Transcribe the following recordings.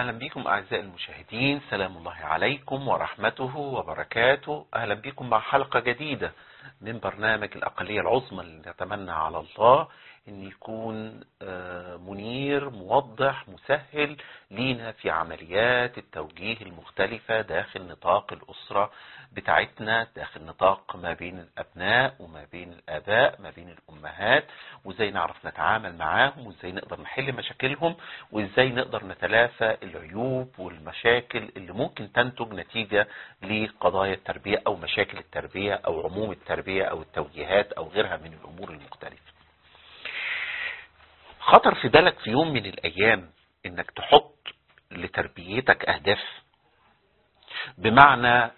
أهلا بكم أعزائي المشاهدين سلام الله عليكم ورحمته وبركاته أهلا بكم مع حلقة جديدة من برنامج الأقلية العظمى اللي نتمنى على الله أن يكون منير موضح مسهل لينا في عمليات التوجيه المختلفة داخل نطاق الأسرة بتاعتنا داخل نطاق ما بين الأبناء وما بين الآباء ما بين الأمهات وإزاي نعرف نتعامل معاهم وإزاي نقدر نحل مشاكلهم وإزاي نقدر نتلافى العيوب والمشاكل اللي ممكن تنتج نتيجة لقضايا التربية أو مشاكل التربية أو عموم التربية أو التوجيهات أو غيرها من الأمور المختلفة خطر في بالك في يوم من الأيام إنك تحط لتربيتك أهداف بمعنى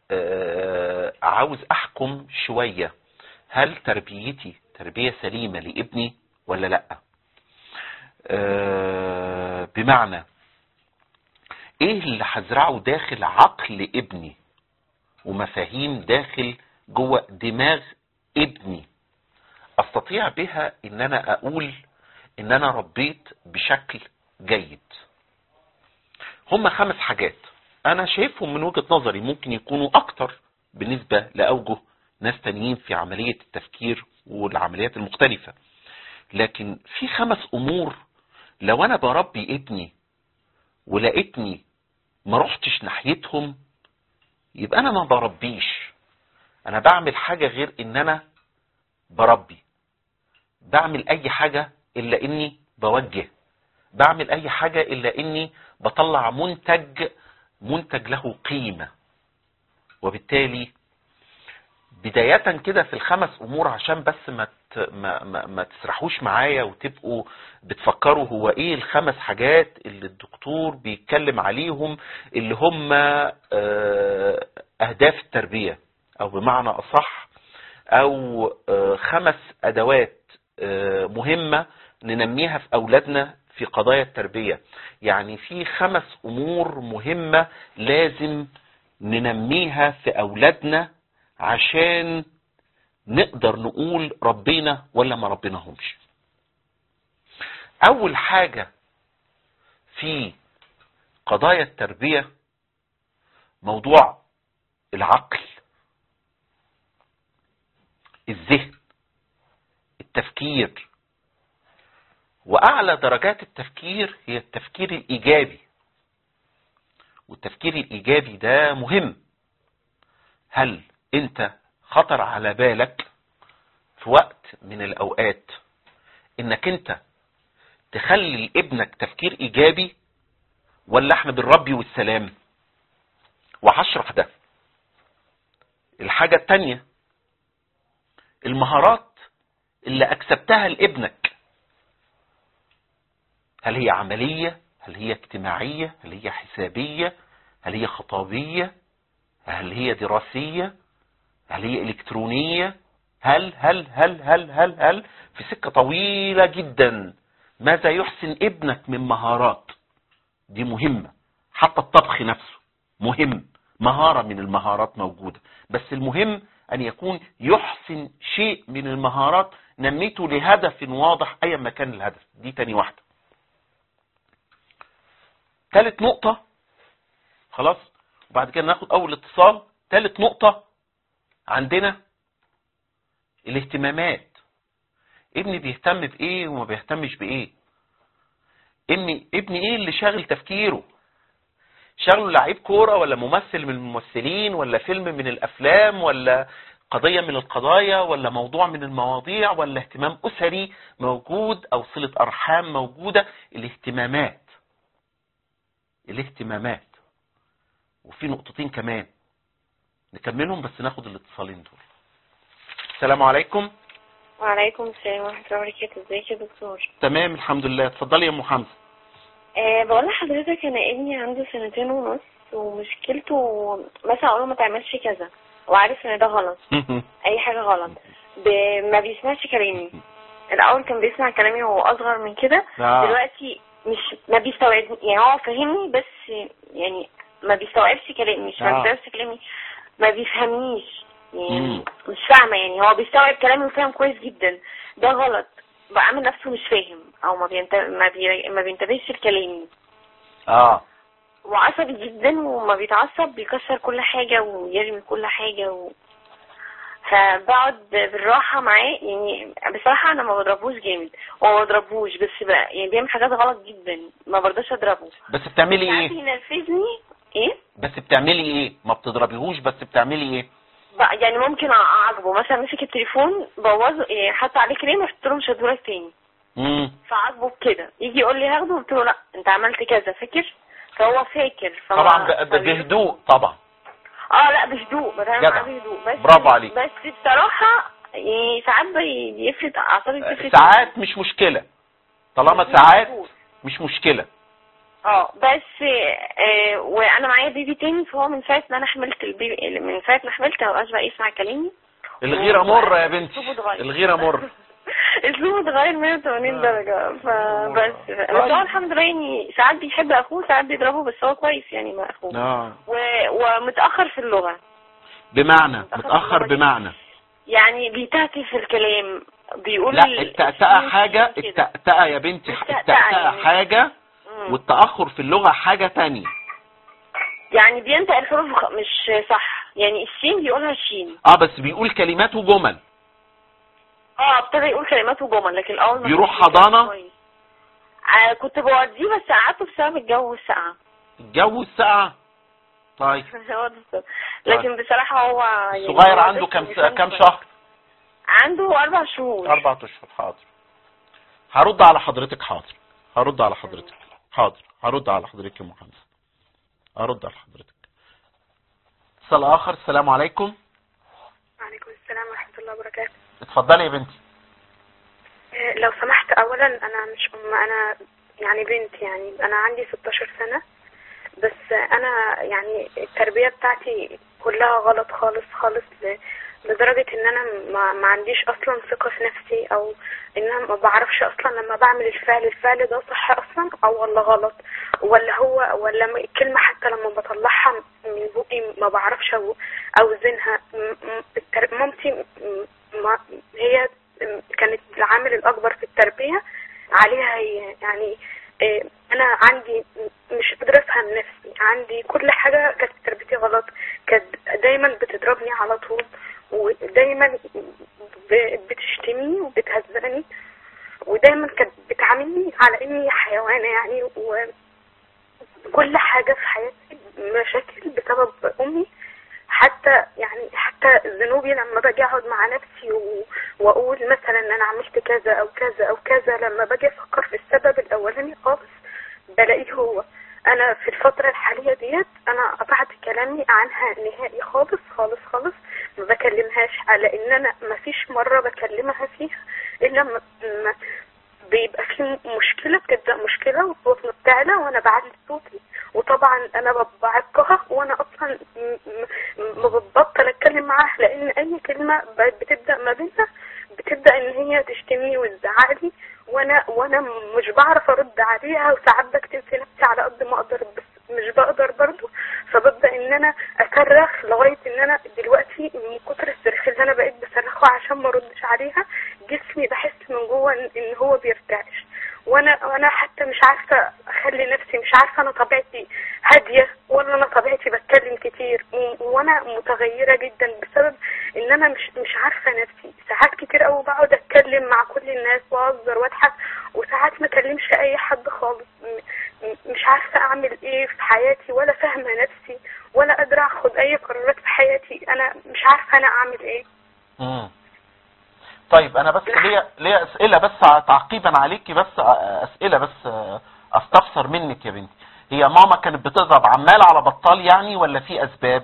عاوز أحكم شوية هل تربيتي تربية سليمة لابني ولا لأ بمعنى ايه اللي هزرعه داخل عقل ابني ومفاهيم داخل جوه دماغ ابني استطيع بها ان انا اقول ان انا ربيت بشكل جيد هم خمس حاجات انا شايفهم من وجهة نظري ممكن يكونوا اكتر بالنسبة لاوجه ناس تانيين في عملية التفكير والعمليات المختلفة لكن في خمس امور لو انا بربي ابني ولقيتني ما رحتش ناحيتهم يبقى انا ما بربيش انا بعمل حاجة غير ان انا بربي بعمل اي حاجة الا اني بوجه بعمل اي حاجة الا اني بطلع منتج منتج له قيمة وبالتالي بداية كده في الخمس امور عشان بس ما ما ما, ما تسرحوش معايا وتبقوا بتفكروا هو ايه الخمس حاجات اللي الدكتور بيتكلم عليهم اللي هم اهداف التربية او بمعنى اصح او خمس ادوات مهمة ننميها في اولادنا في قضايا التربية يعني في خمس امور مهمة لازم ننميها في اولادنا عشان نقدر نقول ربنا ولا ما ربناهمش اول حاجة في قضايا التربية موضوع العقل الذهن التفكير واعلى درجات التفكير هي التفكير الايجابي والتفكير الايجابي ده مهم هل انت خطر على بالك في وقت من الاوقات انك انت تخلي لابنك تفكير ايجابي ولا احنا بالربي والسلام وهشرح ده الحاجة التانية المهارات اللي اكسبتها لابنك هل هي عملية هل هي اجتماعية هل هي حسابية هل هي خطابية هل هي دراسية هل هي إلكترونية هل هل هل هل هل هل في سكة طويلة جدا ماذا يحسن ابنك من مهارات دي مهمة حتى الطبخ نفسه مهم مهارة من المهارات موجودة بس المهم أن يكون يحسن شيء من المهارات نميته لهدف واضح أيا ما كان الهدف دي تاني واحدة ثالث نقطة خلاص وبعد كده ناخد أول اتصال ثالث نقطة عندنا الاهتمامات ابني بيهتم بايه وما بيهتمش بايه ابني ابني ايه اللي شاغل تفكيره شغله لعيب كوره ولا ممثل من الممثلين ولا فيلم من الافلام ولا قضية من القضايا ولا موضوع من المواضيع ولا اهتمام اسري موجود او صلة ارحام موجودة الاهتمامات الاهتمامات وفي نقطتين كمان نكملهم بس ناخد الاتصالين دول السلام عليكم وعليكم السلام ورحمة الله وبركاته ازيك يا دكتور تمام الحمد لله اتفضلي يا ام حمزه أه بقول لحضرتك انا ابني عنده سنتين ونص ومشكلته مثلا اقول له ما تعملش كذا وعارف ان ده غلط اي حاجة غلط ب... ما بيسمعش كلامي الاول كان بيسمع كلامي وهو اصغر من كده آه. دلوقتي مش ما بيستوعب يعني هو فاهمني بس يعني ما بيستوعبش كلامي مش ما آه. بيستوعبش كلامي ما بيفهمنيش يعني مم. مش فاهمة يعني هو بيستوعب كلامي وفاهم كويس جدا ده غلط بعمل نفسه مش فاهم او ما بينت... ما, بي... ما بينتبهش لكلامي اه وعصبي جدا وما بيتعصب بيكسر كل حاجة ويرمي كل حاجة و... فبقعد بالراحة معاه يعني بصراحة أنا ما بضربوش جامد وما بضربوش بس بقى يعني بيعمل حاجات غلط جدا ما برضاش أضربه بس بتعملي ساعات ايه ينرفزني إيه بس بتعملي ايه ما بتضربيهوش بس بتعملي ايه بقى يعني ممكن أعاقبه مثلا مسك التليفون بوظه يعني حط عليه كريم قلت له مش هدولك تاني امم فعاقبه بكده يجي يقول لي هاخده قلت له لا انت عملت كذا فاكر فهو فاكر فما- طبعا ب- ب- فبي- بهدوء طبعا اه لا بهدوء بتعامل جدع. معاه بهدوء بس برافو عليك. بس بصراحة يعني ساعات بي- بيفرط اعصابي بتفرط ساعات مش مشكلة طالما ساعات مش مشكلة اه بس آه وانا معايا بيبي تاني فهو من ساعة ما انا حملت البيبي من ساعة ما حملت ما بقاش بقى يسمع كلامي الغيرة مرة يا بنتي اسلوبه اتغير. الغيرة مرة اسلوبه اتغير 180 آه. درجة فبس بس هو الحمد لله يعني ساعات بيحب اخوه ساعات بيضربه بس هو كويس يعني مع اخوه اه و... ومتأخر في اللغة بمعنى متأخر متأخر في بمعنى يعني بيتهته في الكلام بيقول لا ال- التأتأة حاجة كده. التأتأة يا بنتي التأتأة التأتأة يعني. حاجة مم. والتأخر في اللغة حاجة تانية يعني بينطق الحروف غ- مش صح يعني الشين بيقولها شين اه بس بيقول كلمات وجمل اه ابتدى يقول كلمات وجمل لكن الاول ما بيروح كانش بيتكلم حضانة؟ كويس. آه كنت بوديه بس قعدته بسبب الجو والسقعة الجو الساعة طيب هو ده السبب. لكن بصراحة هو يعني الصغير هو عنده لسه كام بيفهم كام شوية. شهر عنده أربع شهور أربعة أشهر حاضر هرد على حضرتك حاضر هرد على حضرتك حاضر هرد على حضرتك يا مهندس هرد على حضرتك اتصال آخر السلام عليكم وعليكم السلام ورحمة الله وبركاته اتفضلي يا بنتي آه، لو سمحت أولا أنا مش أم أنا يعني بنت يعني أنا عندي 16 سنة بس أنا يعني التربية بتاعتي كلها غلط خالص خالص ل- لدرجة إن أنا ما, ما عنديش أصلا ثقة في نفسي أو إن أنا ما بعرفش أصلا لما بعمل الفعل الفعل ده صح أصلا أو ولا غلط ولا هو ولا م- الكلمة حتى لما بطلعها من بقي ما بعرفش أو- أوزنها م- م- التر- مامتي م- ما هي كانت العامل الأكبر في التربية عليها هي يعني آه، أنا عندي مش قادرة أفهم نفسي عندي كل حاجة كانت في تربيتي غلط كانت دايما بتضربني على طول ودايما ب- بتشتمني وبتهزقني ودايما كانت بتعاملني على إني حيوانة يعني وكل حاجة في حياتي مشاكل بسبب أمي حتى يعني حتى ذنوبي لما باجي اقعد مع نفسي و... واقول مثلا انا عملت كذا او كذا او كذا لما باجي افكر في السبب الاولاني خالص بلاقيه هو انا في الفترة الحالية ديت انا قطعت كلامي عنها نهائي خالص خالص خالص ما بكلمهاش على ان انا ما فيش مرة بكلمها فيها الا ما ما- بيبقى في مشكلة بتبدأ مشكلة والصوت بتعلى وانا بعلي صوتي وطبعا انا بعكها وانا اصلا م- م- م- ببطل اتكلم معاها لان اي كلمة ب- بتبدأ ما بيننا بتبدأ ان هي تشتمني وتزعلي وانا وانا مش بعرف ارد عليها وساعات بكتم في نفسي على قد ما اقدر بس مش بقدر برضو فببدأ ان انا اصرخ لغاية ان انا دلوقتي من كتر الصريخ اللي انا بقيت بصرخه عشان ما اردش عليها جسمي بحس من جوه ان إن هو بيرتعش وانا وانا حتى مش عارفه اخلي نفسي مش عارفه انا طبيعتي هاديه ولا انا طبيعتي بتكلم كتير و- وانا متغيره جدا بسبب ان انا مش مش عارفه نفسي ساعات كتير قوي بقعد اتكلم مع كل الناس واهزر واضحك وساعات ما اكلمش اي حد خالص م- م- مش عارفه اعمل ايه في حياتي ولا فاهمه نفسي ولا قادره اخد اي قرارات في حياتي انا مش عارفه انا اعمل ايه مم. طيب انا بس ليا ليا اسئله بس تعقيبا عليكي بس اسئله بس استفسر منك يا بنتي هي ماما كانت بتضرب عمال على بطال يعني ولا في اسباب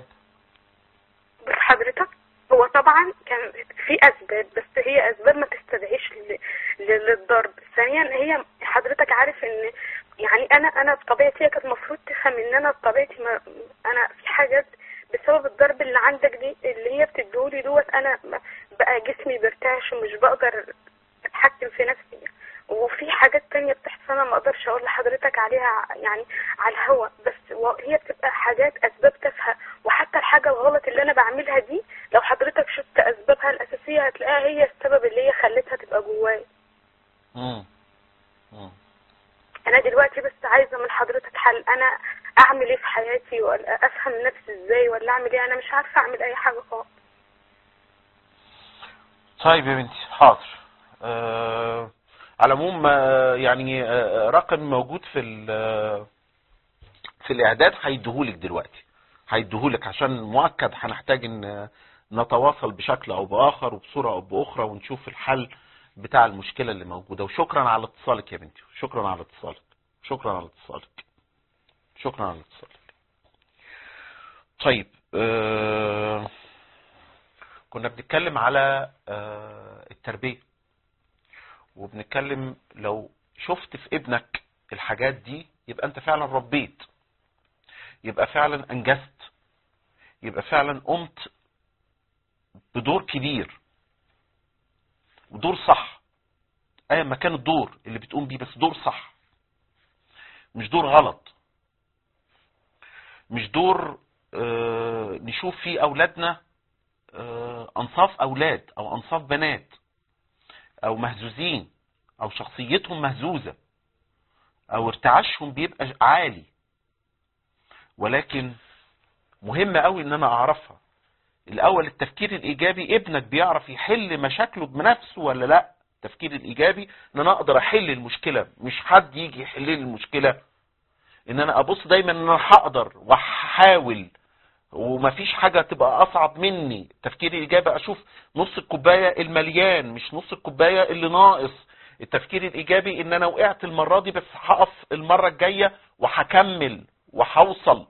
بس حضرتك هو طبعا كان في اسباب بس هي اسباب ما تستدعيش ل- ل- للضرب ثانيا هي حضرتك عارف ان يعني انا انا بطبيعتي هي كانت المفروض تفهم ان انا بطبيعتي ما انا في حاجات بسبب الضرب اللي عندك دي اللي هي بتديهولي دوت انا ب- بقى جسمي بيرتعش ومش بقدر اتحكم في نفسي وفي حاجات تانية بتحصل انا ما اقدرش اقول لحضرتك عليها يعني على الهوا بس و- هي بتبقى حاجات اسباب تافهه وحتى الحاجه الغلط اللي انا بعملها دي لو حضرتك شفت اسبابها الاساسيه هتلاقيها هي السبب اللي هي خلتها تبقى جوايا مم. مم. انا دلوقتي بس عايزه من حضرتك حل انا اعمل ايه في حياتي ولا افهم نفسي ازاي ولا اعمل ايه انا مش عارفه اعمل اي حاجه خالص طيب يا بنتي حاضر آه على العموم آه، يعني آه، رقم موجود في ال- في الاعداد هيديهولك دلوقتي هيديهولك عشان مؤكد هنحتاج ان نتواصل بشكل او باخر وبصوره او باخرى ونشوف الحل بتاع المشكله اللي موجوده وشكرا على اتصالك يا بنتي شكرا على اتصالك شكرا على اتصالك شكرا على اتصالك طيب آه كنا بنتكلم على آه التربيه وبنتكلم لو شفت في ابنك الحاجات دي يبقى انت فعلا ربيت يبقى فعلا انجزت يبقى فعلا قمت بدور كبير ودور صح ايا ما كان الدور اللي بتقوم بيه بس دور صح مش دور غلط مش دور آه نشوف فيه اولادنا آه انصاف اولاد او انصاف بنات او مهزوزين او شخصيتهم مهزوزة او ارتعاشهم بيبقى عالي ولكن مهم قوي ان انا اعرفها الاول التفكير الايجابي ابنك بيعرف يحل مشاكله بنفسه ولا لا التفكير الايجابي ان انا اقدر احل المشكلة مش حد يجي يحل لي المشكلة ان انا ابص دايما ان انا هقدر وهحاول ومفيش حاجة تبقى اصعب مني التفكير الايجابي اشوف نص الكوباية المليان مش نص الكوباية اللي ناقص التفكير الايجابي ان انا وقعت المرة دي بس هقف المرة الجاية وهكمل وهوصل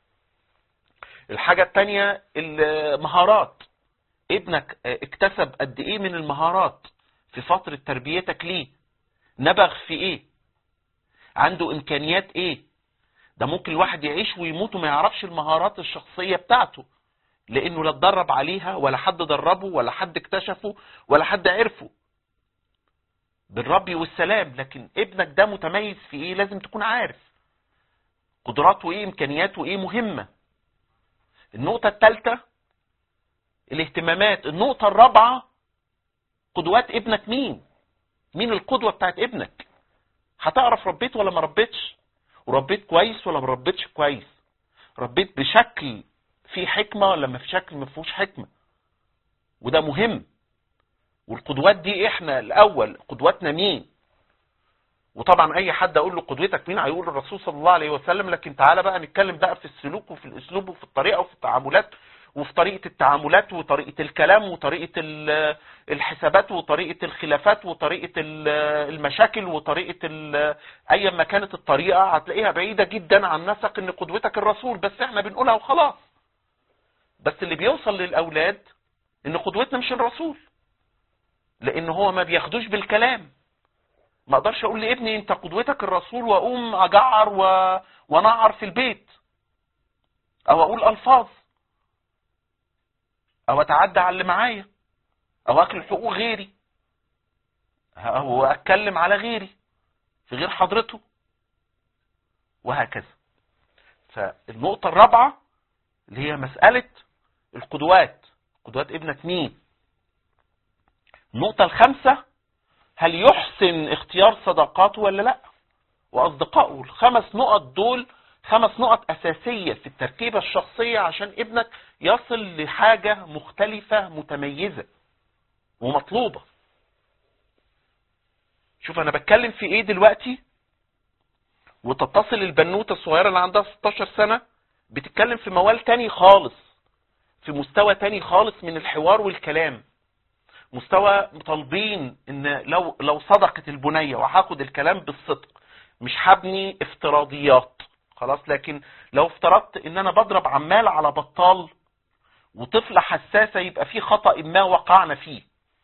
الحاجة التانية المهارات ابنك اكتسب قد ايه من المهارات في فترة تربيتك ليه نبغ في ايه عنده امكانيات ايه ده ممكن الواحد يعيش ويموت وما يعرفش المهارات الشخصية بتاعته لانه لا اتدرب عليها ولا حد دربه ولا حد اكتشفه ولا حد عرفه بالربي والسلام لكن ابنك ده متميز في ايه لازم تكون عارف قدراته ايه امكانياته ايه مهمة النقطة الثالثة الاهتمامات النقطة الرابعة قدوات ابنك مين مين القدوة بتاعت ابنك هتعرف ربيت ولا ما ربيتش وربيت كويس ولا ما ربيتش كويس ربيت بشكل فيه حكمة ولا ما في شكل ما فيهوش حكمة وده مهم والقدوات دي احنا الاول قدواتنا مين وطبعا اي حد اقول له قدوتك مين هيقول الرسول صلى الله عليه وسلم لكن تعالى بقى نتكلم بقى في السلوك وفي الاسلوب وفي الطريقه وفي التعاملات وفي طريقه التعاملات وطريقه الكلام وطريقه الحسابات وطريقه الخلافات وطريقه المشاكل وطريقه ايا ما كانت الطريقه هتلاقيها بعيده جدا عن نسق ان قدوتك الرسول بس احنا بنقولها وخلاص بس اللي بيوصل للاولاد ان قدوتنا مش الرسول لان هو ما بياخدوش بالكلام ما اقدرش اقول لابني انت قدوتك الرسول واقوم اجعر و... ونعر في البيت او اقول الفاظ او اتعدى على اللي معايا او اكل حقوق غيري او اتكلم على غيري في غير حضرته وهكذا فالنقطة الرابعة اللي هي مسألة القدوات قدوات ابنك مين النقطة الخامسة هل يحسن اختيار صداقاته ولا لا واصدقائه الخمس نقط دول خمس نقط اساسية في التركيبة الشخصية عشان ابنك يصل لحاجة مختلفة متميزة ومطلوبة شوف انا بتكلم في ايه دلوقتي وتتصل البنوتة الصغيرة اللي عندها 16 سنة بتتكلم في موال تاني خالص في مستوى تاني خالص من الحوار والكلام مستوى طالبين ان لو لو صدقت البنيه وهاخد الكلام بالصدق مش هبني افتراضيات خلاص لكن لو افترضت ان انا بضرب عمال على بطال وطفلة حساسة يبقى في خطأ ما وقعنا فيه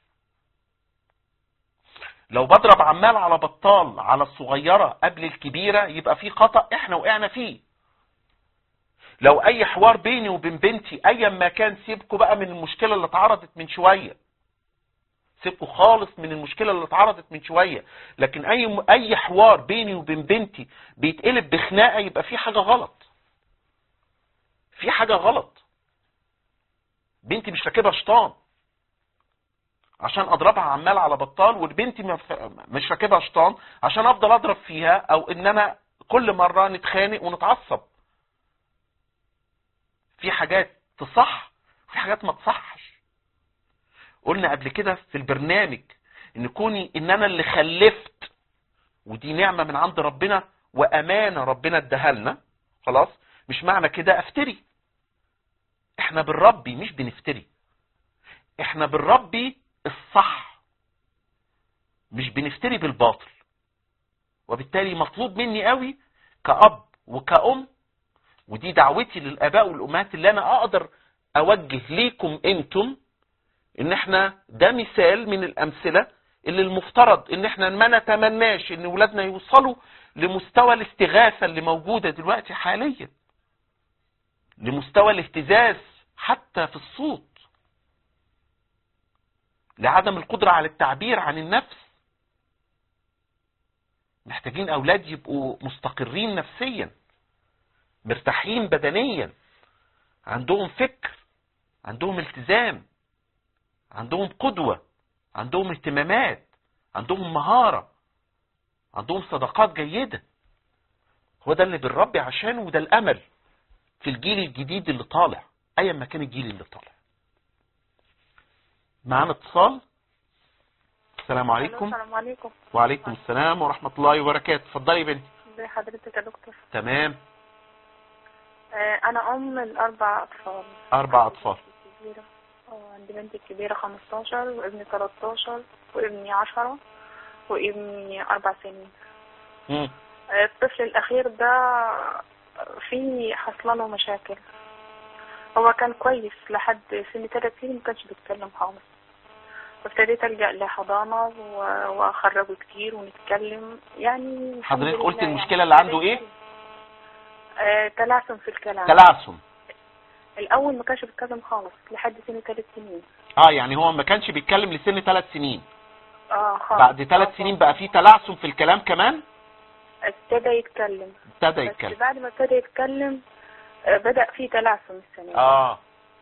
لو بضرب عمال على بطال على الصغيرة قبل الكبيرة يبقى في خطأ احنا وقعنا فيه لو اي حوار بيني وبين بنتي ايا ما كان سيبكوا بقى من المشكلة اللي اتعرضت من شوية سيبكوا خالص من المشكلة اللي اتعرضت من شوية لكن اي اي حوار بيني وبين بنتي بيتقلب بخناقة يبقى في حاجة غلط في حاجة غلط بنتي مش راكبها شيطان عشان اضربها عمال على بطال والبنتي مش راكبها شيطان عشان افضل اضرب فيها او ان انا كل مرة نتخانق ونتعصب في حاجات تصح وفي حاجات ما تصحش قلنا قبل كده في البرنامج ان كوني ان انا اللي خلفت ودي نعمة من عند ربنا وامانة ربنا اداها لنا خلاص مش معنى كده افتري احنا بنربي مش بنفتري احنا بنربي الصح مش بنفتري بالباطل وبالتالي مطلوب مني قوي كأب وكأم ودي دعوتي للآباء والأمهات اللي أنا أقدر أوجه ليكم أنتم إن إحنا ده مثال من الأمثلة اللي المفترض إن إحنا ما نتمناش إن ولادنا يوصلوا لمستوى الاستغاثة اللي موجودة دلوقتي حاليا لمستوى الاهتزاز حتى في الصوت لعدم القدرة على التعبير عن النفس محتاجين أولاد يبقوا مستقرين نفسيا مرتاحين بدنيا عندهم فكر عندهم التزام عندهم قدوة عندهم اهتمامات عندهم مهارة عندهم صداقات جيدة هو ده اللي بنربي عشانه وده الأمل في الجيل الجديد اللي طالع أيا ما كان الجيل اللي طالع معانا اتصال السلام عليكم السلام عليكم وعليكم السلام ورحمة الله وبركاته اتفضلي يا بنتي ازي حضرتك يا دكتور تمام آه، انا ام الاربع اطفال أربع أطفال كبيرة اه عندي بنتي الكبيرة 15 وابني 13 وابني 10 وابني أربع سنين مم. آه، الطفل الأخير ده في حصلله مشاكل هو كان كويس لحد سن ثلاث سنين ما كانش بيتكلم خالص فابتديت ألجأ لحضانة و- وأخرجه كتير ونتكلم يعني الحمد حضرتك لله قلت يعني. المشكلة اللي عنده إيه؟ آه، تلعثم في الكلام تلعثم الأول ما كانش بيتكلم خالص لحد سن ثلاث سنين اه يعني هو ما كانش بيتكلم لسن ثلاث سنين اه خالص بعد آه، ثلاث سنين بقى فيه تلعثم في الكلام كمان ابتدى يتكلم ابتدى بس يتكلم بعد ما ابتدى يتكلم آه، بدأ فيه تلعثم السنة دي. اه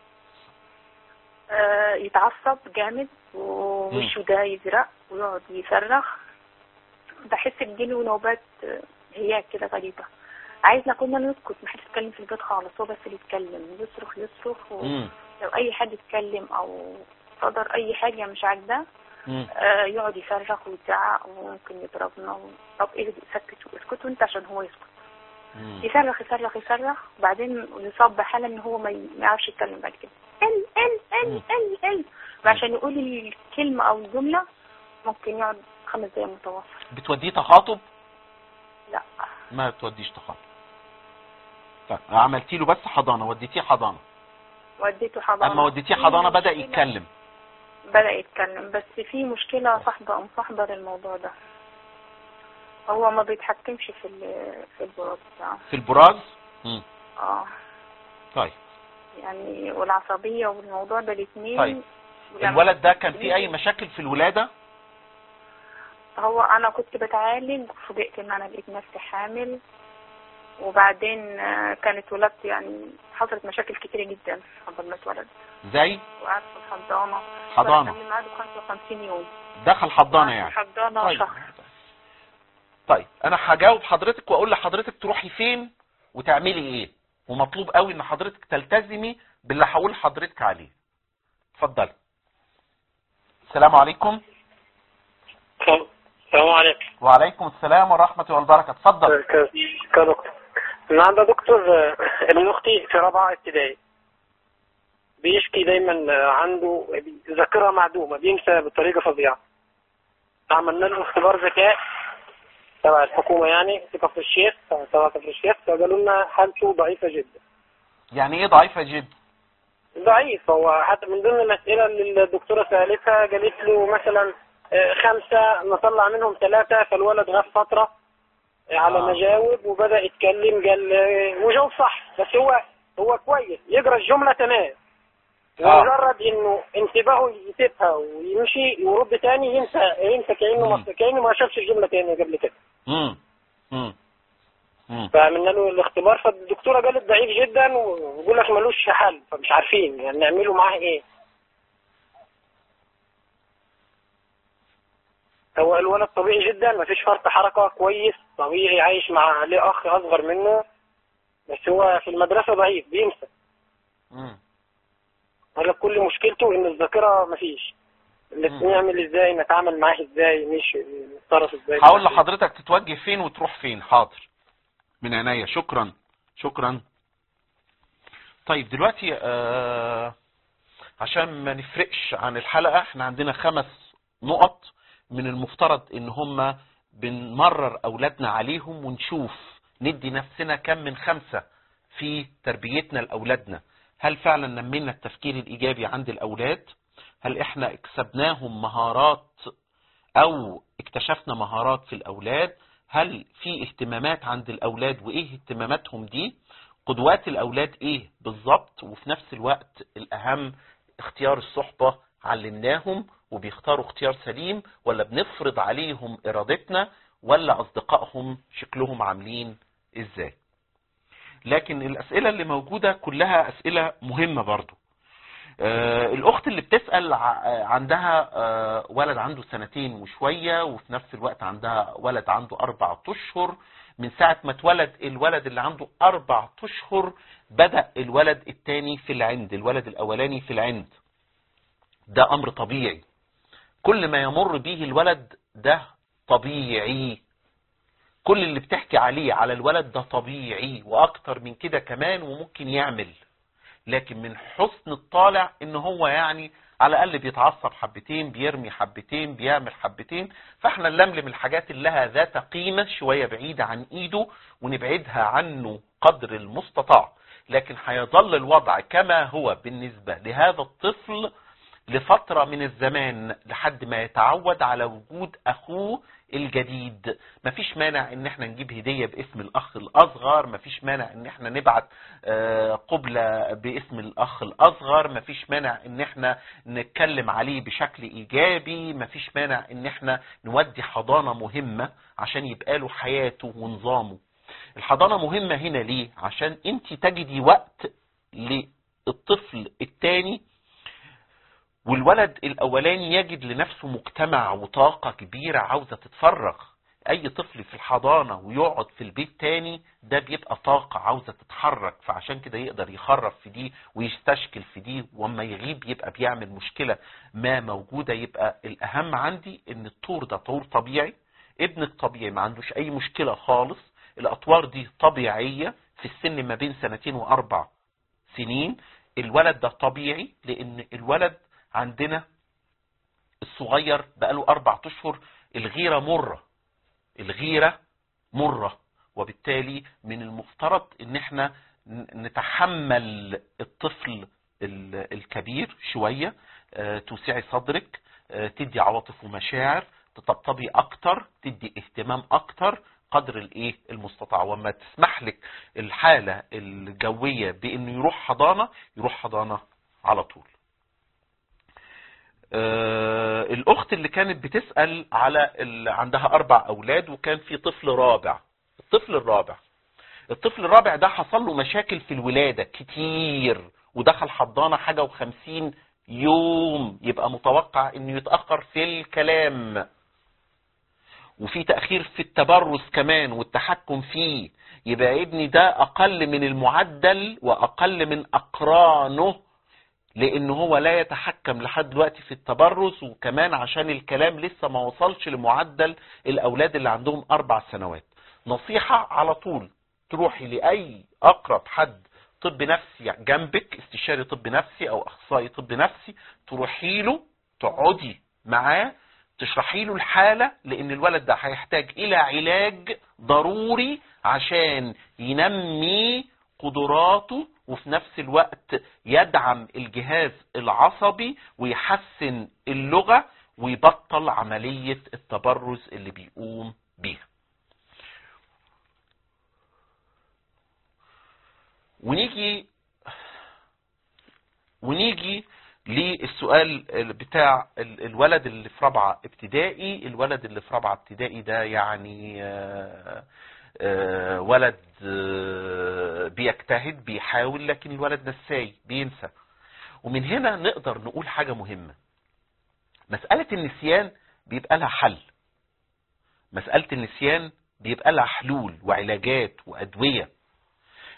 آه، يتعصب جامد ووشه ده يزرق ويقعد يصرخ بحس بجيله نوبات آه، هياك كده غريبة عايزنا كنا نسكت محدش يتكلم في البيت خالص هو بس اللي يتكلم يصرخ يصرخ ولو مم. أي حد يتكلم أو صدر أي حاجة مش عاجباه مم. آه، يقعد يصرخ ويزعق وممكن يضربنا و... طب ايه سكت اسكت وانت عشان هو يسكت مم. يصرخ يصرخ يصرخ بعدين يصاب بحالة ان هو ما ي- ما يعرفش يتكلم بعد كده ال ال ال ال ال عشان يقول الكلمة او الجملة ممكن يقعد خمس دقايق متواصل بتوديه تخاطب لا ما بتوديش تخاطب طيب عملتي له بس حضانة وديتيه حضانة وديته حضانة اما وديتيه في حضانة بدأ مشكلة- يتكلم بدأ يتكلم بس في مشكلة صاحبة ام صاحبة للموضوع ده هو ما بيتحكمش في ال- في البراز بتاعه في البراز مم. اه طيب يعني والعصبية والموضوع ده الاثنين طيب. ولما- الولد ده كان فيه اي مشاكل في الولادة هو انا كنت بتعالج فوجئت ان انا لقيت نفسي حامل وبعدين آه، كانت ولدت يعني حصلت مشاكل كتيرة جدا قبل ما اتولد زي وقعدت في الحضانة حضانة. قبل ميعاده 55 يوم دخل حضانة قعدت يعني في الحضانة طيب شهر طيب انا هجاوب حضرتك واقول لحضرتك تروحي فين وتعملي ايه ومطلوب قوي ان حضرتك تلتزمي باللي هقول لحضرتك عليه اتفضلي السلام عليكم السلام عليكم وعليكم السلام ورحمة الله وبركاته اتفضل ك- كدكتور النهارده دكتور آه، ابن اختي في رابعه ابتدائي بيشكي دايما آه، عنده ذاكره معدومه بينسى بطريقه فظيعه عملنا له اختبار ذكاء تبع الحكومه يعني في كفر الشيخ تبع كفر الشيخ فقالوا لنا حالته ضعيفه جدا يعني ايه ضعيفة جدا ضعيف هو حتى من ضمن الاسئله اللي الدكتوره سالتها قالت له مثلا آه، خمسه نطلع منهم ثلاثه فالولد غاب فتره آه، على آه. ما جاوب وبدا يتكلم قال آه، وجاوب صح بس هو هو كويس يقرا الجمله تمام آه. ومجرد انه انتباهه يسيبها ويمشي ويرد تاني ينسى ينسى كانه مم. ما كانه ما شافش الجمله تاني قبل كده امم امم امم فعملنا له الاختبار فالدكتوره قالت ضعيف جدا وبيقول لك ملوش حل فمش عارفين يعني نعمله معاه ايه هو الولد طبيعي جدا مفيش فرط حركة كويس طبيعي عايش مع ليه أخ أصغر منه بس هو في المدرسة ضعيف بينسى مم. قال لك كل مشكلته ان الذاكره مفيش مم. نعمل ازاي نتعامل معاه ازاي مش نتصرف ازاي هقول لحضرتك تتوجه فين وتروح فين حاضر من عينيا شكرا شكرا طيب دلوقتي آه عشان ما نفرقش عن الحلقة احنا عندنا خمس نقط من المفترض ان هم بنمرر اولادنا عليهم ونشوف ندي نفسنا كم من خمسة في تربيتنا لاولادنا هل فعلا نمينا التفكير الايجابي عند الاولاد هل احنا اكسبناهم مهارات او اكتشفنا مهارات في الاولاد هل في اهتمامات عند الاولاد وايه اهتماماتهم دي قدوات الاولاد ايه بالظبط وفي نفس الوقت الاهم اختيار الصحبة علمناهم وبيختاروا اختيار سليم ولا بنفرض عليهم ارادتنا ولا اصدقائهم شكلهم عاملين ازاي لكن الاسئلة اللي موجودة كلها اسئلة مهمة برضو آه، الاخت اللي بتسأل ع- عندها آه، ولد عنده سنتين وشوية وفي نفس الوقت عندها ولد عنده اربع اشهر من ساعة ما اتولد الولد اللي عنده اربع اشهر بدأ الولد التاني في العند الولد الاولاني في العند ده امر طبيعي كل ما يمر به الولد ده طبيعي كل اللي بتحكي عليه على الولد ده طبيعي واكتر من كده كمان وممكن يعمل لكن من حسن الطالع ان هو يعني على الاقل بيتعصب حبتين بيرمي حبتين بيعمل حبتين فاحنا نلملم الحاجات اللي لها ذات قيمة شوية بعيدة عن ايده ونبعدها عنه قدر المستطاع لكن هيظل الوضع كما هو بالنسبة لهذا الطفل لفترة من الزمان لحد ما يتعود على وجود اخوه الجديد مفيش مانع ان احنا نجيب هدية باسم الاخ الاصغر مفيش مانع ان احنا نبعت آه، قبلة باسم الاخ الاصغر مفيش مانع ان احنا نتكلم عليه بشكل ايجابي مفيش مانع ان احنا نودي حضانة مهمة عشان يبقى له حياته ونظامه الحضانة مهمة هنا ليه عشان انت تجدي وقت للطفل التاني والولد الاولاني يجد لنفسه مجتمع وطاقة كبيرة عاوزة تتفرغ اي طفل في الحضانة ويقعد في البيت تاني ده بيبقى طاقة عاوزة تتحرك فعشان كده يقدر يخرف في دي ويستشكل في دي واما يغيب يبقى بيعمل مشكلة ما موجودة يبقى الاهم عندي ان الطور ده طور طبيعي ابنك طبيعي ما عندوش اي مشكلة خالص الاطوار دي طبيعية في السن ما بين سنتين واربع سنين الولد ده طبيعي لان الولد عندنا الصغير بقاله اربع اشهر الغيرة مرة الغيرة مرة وبالتالي من المفترض ان احنا ن- نتحمل الطفل ال- الكبير شوية آه، توسعي صدرك آه، تدي عواطف ومشاعر تطبطبي اكتر تدي اهتمام اكتر قدر الايه المستطاع وما تسمح لك الحالة الجوية بانه يروح حضانة يروح حضانة على طول آه، الاخت اللي كانت بتسأل على اللي عندها اربع اولاد وكان في طفل رابع الطفل الرابع الطفل الرابع ده حصل له مشاكل في الولادة كتير ودخل حضانة حاجة وخمسين يوم يبقى متوقع انه يتأخر في الكلام وفي تأخير في التبرز كمان والتحكم فيه يبقى ابني ده اقل من المعدل واقل من اقرانه لان هو لا يتحكم لحد دلوقتي في التبرز وكمان عشان الكلام لسه ما وصلش لمعدل الاولاد اللي عندهم اربع سنوات نصيحة على طول تروحي لاي اقرب حد طب نفسي جنبك استشاري طب نفسي او اخصائي طب نفسي تروحي له تقعدي معاه تشرحي له الحالة لان الولد ده هيحتاج الى علاج ضروري عشان ينمي قدراته وفي نفس الوقت يدعم الجهاز العصبي ويحسن اللغة ويبطل عملية التبرز اللي بيقوم بيها ونيجي ونيجي للسؤال بتاع ال- الولد اللي في رابعة ابتدائي الولد اللي في رابعة ابتدائي ده يعني آه، آه، ولد آه، بيجتهد بيحاول لكن الولد نساي بينسى ومن هنا نقدر نقول حاجة مهمة مسألة النسيان بيبقى لها حل مسألة النسيان بيبقى لها حلول وعلاجات وأدوية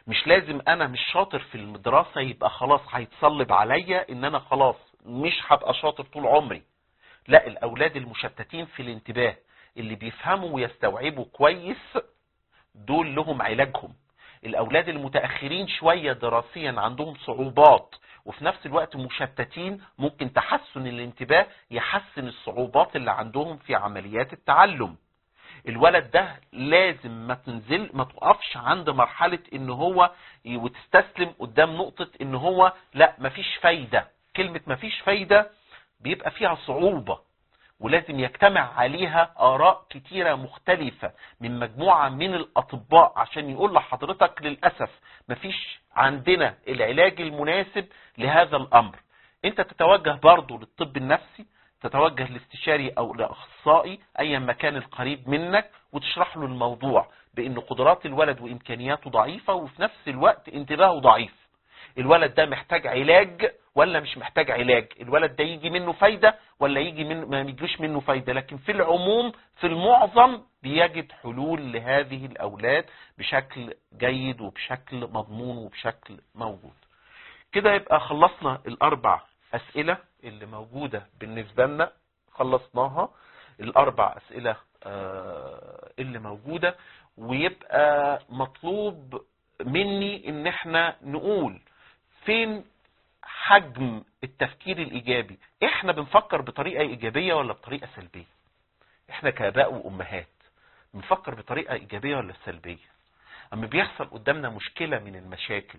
مش لازم انا مش شاطر في الدراسة يبقى خلاص هيتصلب عليا ان انا خلاص مش هبقى شاطر طول عمري لا الاولاد المشتتين في الانتباه اللي بيفهموا ويستوعبوا كويس دول لهم علاجهم الاولاد المتاخرين شويه دراسيا عندهم صعوبات وفي نفس الوقت مشتتين ممكن تحسن الانتباه يحسن الصعوبات اللي عندهم في عمليات التعلم الولد ده لازم ما تنزل ما تقفش عند مرحلة ان هو ي- وتستسلم قدام نقطة ان هو لا مفيش فايدة كلمة مفيش فايدة بيبقى فيها صعوبة ولازم يجتمع عليها آراء كتيرة مختلفة من مجموعة من الأطباء عشان يقول لحضرتك للأسف مفيش عندنا العلاج المناسب لهذا الأمر انت تتوجه برضو للطب النفسي تتوجه لاستشاري او لاخصائي ايا ما كان القريب منك وتشرح له الموضوع بان قدرات الولد وامكانياته ضعيفة وفي نفس الوقت انتباهه ضعيف الولد ده محتاج علاج ولا مش محتاج علاج الولد ده يجي منه فايدة ولا يجي من ما يجيش منه فايدة لكن في العموم في المعظم بيجد حلول لهذه الاولاد بشكل جيد وبشكل مضمون وبشكل موجود كده يبقى خلصنا الاربع اسئلة اللي موجودة بالنسبة لنا خلصناها الاربع اسئلة آه، اللي موجودة ويبقى مطلوب مني ان احنا نقول فين حجم التفكير الايجابي احنا بنفكر بطريقة ايجابية ولا بطريقة سلبية احنا كاباء وامهات بنفكر بطريقة ايجابية ولا سلبية اما بيحصل قدامنا مشكلة من المشاكل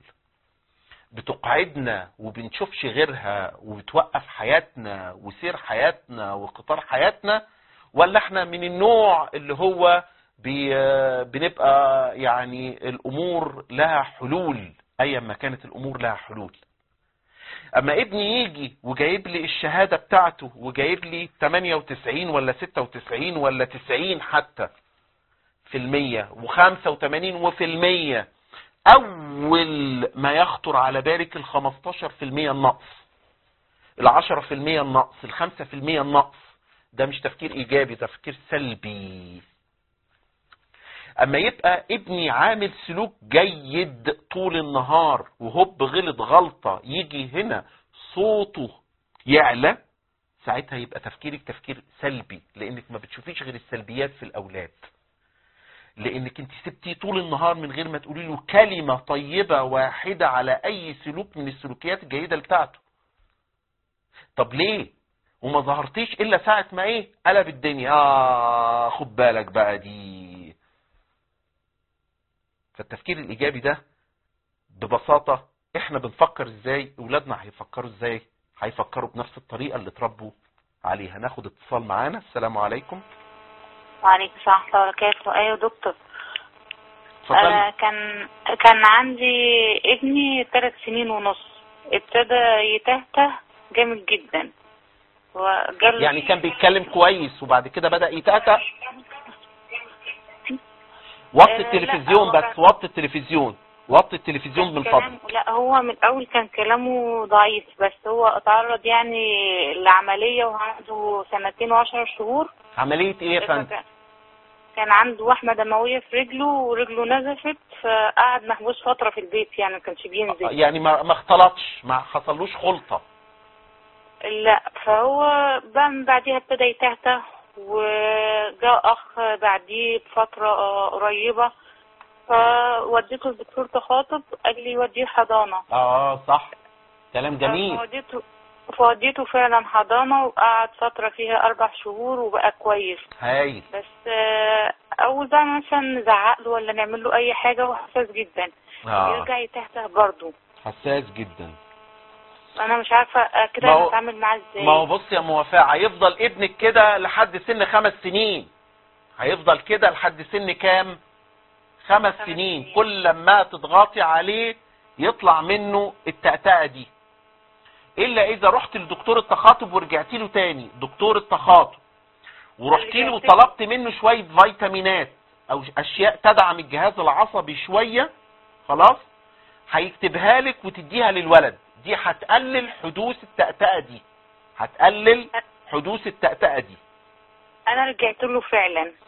بتقعدنا وبنشوفش غيرها وبتوقف حياتنا وسير حياتنا وقطار حياتنا ولا احنا من النوع اللي هو بي بنبقى يعني الامور لها حلول ايا ما كانت الامور لها حلول اما ابني يجي وجايب لي الشهادة بتاعته وجايب لي 98 ولا 96 ولا 90 حتى في المية و85 وفي المية اول ما يخطر على بالك ال 15% النقص ال 10% النقص ال 5% النقص ده مش تفكير ايجابي ده تفكير سلبي اما يبقى ابني عامل سلوك جيد طول النهار وهوب غلط غلطة يجي هنا صوته يعلى ساعتها يبقى تفكيرك تفكير سلبي لانك ما بتشوفيش غير السلبيات في الاولاد لانك انت سبتيه طول النهار من غير ما تقولي له كلمة طيبة واحدة على اي سلوك من السلوكيات الجيدة بتاعته طب ليه وما ظهرتيش الا ساعة ما ايه قلب الدنيا اه خد بالك بقى دي فالتفكير الايجابي ده ببساطة احنا بنفكر ازاي اولادنا هيفكروا ازاي هيفكروا بنفس الطريقة اللي اتربوا عليها ناخد اتصال معانا السلام عليكم وعليكم السلام ورحمة الله وبركاته أيوة يا دكتور اتفضلي آه كان كان عندي ابني ثلاث سنين ونص ابتدى يتهته جامد جدا وجال يعني كان بيتكلم كويس وبعد كده بدأ يتأتأ وطي آه، التلفزيون لا، هو بس وطي التلفزيون وطي التلفزيون من فضلك كلام لا هو من الأول كان كلامه ضعيف بس هو اتعرض يعني لعملية وعنده سنتين وعشر شهور عملية ايه يا فندم فكان- كان عنده وحمة دموية في رجله ورجله نزفت فقعد محبوس فترة في البيت يعني ما كانش بينزل يعني ما ما اختلطش ما حصلوش خلطة لا فهو بقى من بعديها ابتدى يتهته وجاء اخ بعديه بفترة آه، قريبة فوديته لدكتور تخاطب قال لي وديه حضانة اه صح كلام جميل فوديته فوديته فعلا حضانة وقعد فترة فيها أربع شهور وبقى كويس هايل بس آه، أول بقى مثلا نزعق له ولا نعمل له أي حاجة هو حساس جدا اه يرجع يتهته برضه حساس جدا أنا مش عارفة آه، ما كده هو- هتعامل معاه ازاي ما هو بص يا موافق هيفضل ابنك كده لحد سن خمس سنين هيفضل كده لحد سن كام خمس خمس سنين سنين. كل ما تضغطي عليه يطلع منه التأتأة دي الا اذا رحت لدكتور التخاطب ورجعتي له تاني دكتور التخاطب ورحتي له رجعت له. وطلبت منه شوية فيتامينات او اشياء تدعم الجهاز العصبي شوية خلاص هيكتبها لك وتديها للولد دي هتقلل حدوث التأتأة دي هتقلل حدوث التأتأة دي أنا رجعت له فعلا